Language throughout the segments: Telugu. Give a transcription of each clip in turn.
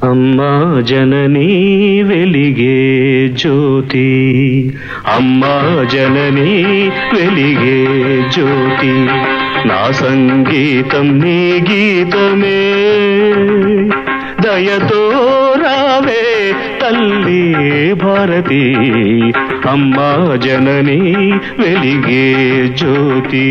అమ్మా జననీ వెలిగే జ్యోతి అమ్మా జననీ వెలిగే జ్యోతి నా సంగీతం నీ గీతమే దయతో రావే తల్లి భారతి అమ్మా జననీ వెలిగే జ్యోతి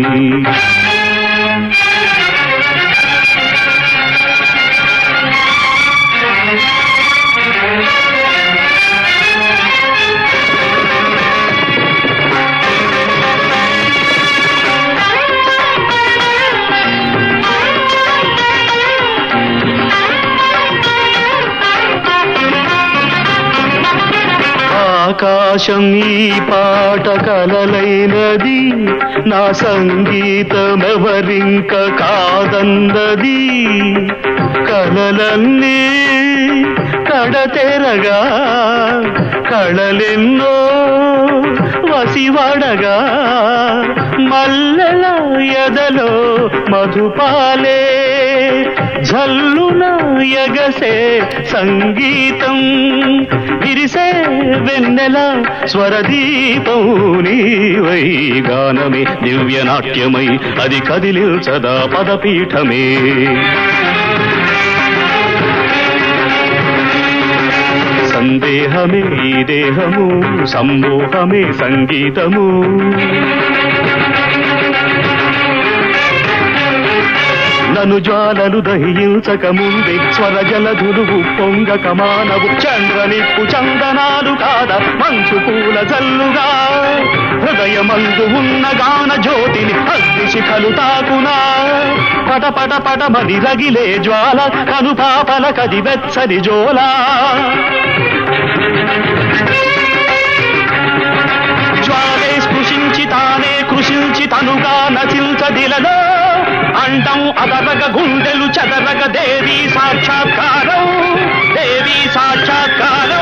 ఆకాశం ఈ పాట కలలైనది నా సంగీతమెవరింక కాదన్నది కలలన్నీ కడతెరగా కళలెన్నో వసివడగా మల్లెల ఎదలో మధుపాలే జల్లున ఎగసే సంగీతం విరిసే వెన్నెల స్వరదీపం నీవై గానమే దివ్య నాట్యమై అది కదిలిల్చదా పదపీఠమే సందేహమే ఈ దేహము సమ్మోహమే సంగీతము నను జ్వాలలు దహించక ముందే స్వర జలధులువు పొంగక మానవు చంద్రనిప్పు చందనాలు కాద మంచు పూల జల్లుగా హృదయమందు ఉన్న గాన జ్యోతిని అగ్ని శిఖలు తాకునా పట పట పటమని రగిలే జ్వాల కను పాపల కది వెచ్చని జోలా జ్వాలే స్పృశించి తానే కృషించి తనుగా నచించదిలలో అండం అదరగ గుండెలు చదరగ దేవి సాక్షాత్కారం దేవి సాక్షాత్కారం